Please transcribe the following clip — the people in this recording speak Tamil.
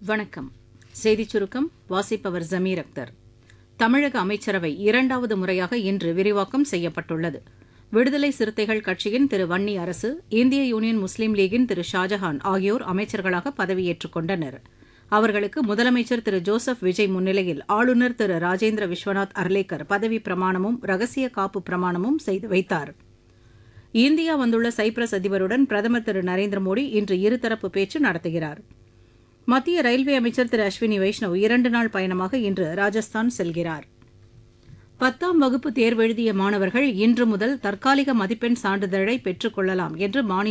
வணக்கம் செய்திச் சுருக்கம் வாசிப்பவர் ஜமீர் அக்தர் தமிழக அமைச்சரவை இரண்டாவது முறையாக இன்று விரிவாக்கம் செய்யப்பட்டுள்ளது விடுதலை சிறுத்தைகள் கட்சியின் திரு வன்னி அரசு இந்திய யூனியன் முஸ்லீம் லீகின் திரு ஷாஜஹான் ஆகியோர் அமைச்சர்களாக பதவியேற்றுக் கொண்டனர் அவர்களுக்கு முதலமைச்சர் திரு ஜோசப் விஜய் முன்னிலையில் ஆளுநர் திரு ராஜேந்திர விஸ்வநாத் அர்லேக்கர் பதவிப் பிரமாணமும் ரகசிய காப்பு பிரமாணமும் செய்து வைத்தார் இந்தியா வந்துள்ள சைப்ரஸ் அதிபருடன் பிரதமர் திரு நரேந்திர மோடி இன்று இருதரப்பு பேச்சு நடத்துகிறார் மத்திய ரயில்வே அமைச்சர் திரு அஸ்வினி வைஷ்ணவ் இரண்டு நாள் பயணமாக இன்று ராஜஸ்தான் செல்கிறார் பத்தாம் வகுப்பு தேர்வெழுதிய மாணவர்கள் இன்று முதல் தற்காலிக மதிப்பெண் சான்றிதழை பெற்றுக் கொள்ளலாம் என்று மாநில